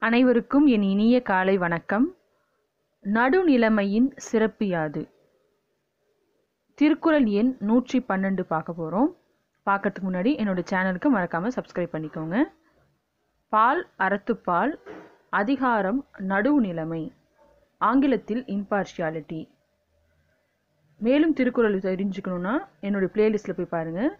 அனைவருக்கும் என் இனிய காலை வணக்கம் நடுநிலைமையின் சிறப்பு யாது திருக்குறள் எண் நூற்றி பன்னெண்டு பார்க்க போகிறோம் பார்க்கறதுக்கு முன்னாடி என்னோட சேனலுக்கு மறக்காமல் சப்ஸ்கிரைப் பண்ணிக்கோங்க பால் அறத்துப்பால் அதிகாரம் நடுவுநிலைமை ஆங்கிலத்தில் இம்பார்ஷியாலிட்டி மேலும் திருக்குறள் தெரிஞ்சுக்கணுன்னா என்னோட பிளேலிஸ்ட்டில் போய் பாருங்கள்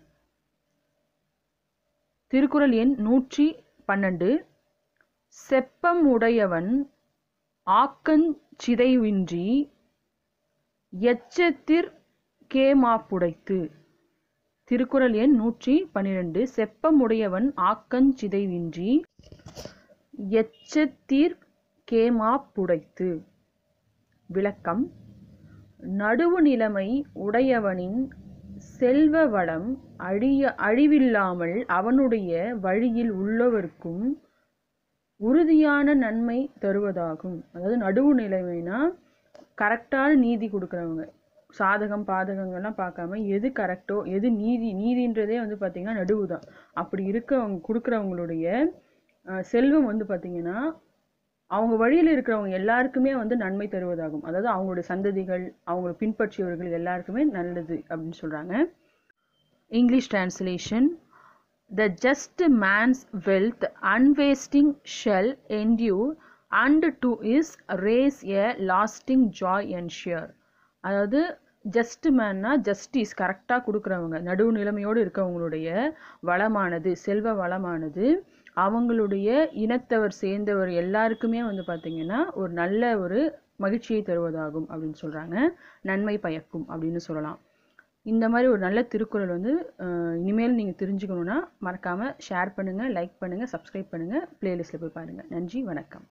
திருக்குறள் எண் நூற்றி பன்னெண்டு செப்பம் உடையவன் ஆக்கஞ் சிதைவின்றி எச்சத்திற் கேமாப்புடைத்து திருக்குறள் எண் நூற்றி பன்னிரெண்டு செப்பம் உடையவன் ஆக்கஞ் சிதைவின்றி எச்சத்திற் கேமாப்புடைத்து விளக்கம் நடுவு நிலைமை உடையவனின் செல்வ வளம் அழிய அழிவில்லாமல் அவனுடைய வழியில் உள்ளவர்க்கும் உறுதியான நன்மை தருவதாகும் அதாவது நடுவு நிலைமைனா கரெக்டான நீதி கொடுக்குறவங்க சாதகம் பாதகங்கள்லாம் பார்க்காம எது கரெக்டோ எது நீதி நீதின்றதே வந்து பார்த்திங்கன்னா நடுவு தான் அப்படி இருக்கவங்க கொடுக்குறவங்களுடைய அஹ், செல்வம் வந்து பார்த்திங்கன்னா அவங்க வழியில் இருக்கிறவங்க எல்லாருக்குமே வந்து நன்மை தருவதாகும் அதாவது அவங்களுடைய சந்ததிகள் அவங்களை பின்பற்றியவர்கள் எல்லாருக்குமே நல்லது அப்படின்னு சொல்கிறாங்க English translation The just man's wealth unwasting shall endure and to his raise a lasting joy ensure அதாவது ஜஸ்ட் மேன்னா ஜஸ்டிஸ் கரெக்டாக கொடுக்குறவங்க நடுவு நிலைமையோடு இருக்கவங்களுடைய வளமானது செல்வ வளமானது அவங்களுடைய இனத்தவர் சேர்ந்தவர் எல்லாருக்குமே வந்து பார்த்திங்கன்னா ஒரு நல்ல ஒரு மகிழ்ச்சியை தருவதாகும் அப்படின்னு சொல்கிறாங்க நன்மை பயக்கும் அப்படின்னு சொல்லலாம் இந்த மாதிரி ஒரு நல்ல திருக்குறள் வந்து அஹ், இனிமேல் நீங்கள் தெரிஞ்சுக்கணுன்னா மறக்காமல் ஷேர் பண்ணுங்கள் லைக் பண்ணுங்கள் சப்ஸ்கிரைப் பண்ணுங்கள் ப்ளேலிஸ்ட்டில் போய் பாருங்கள் நன்றி வணக்கம்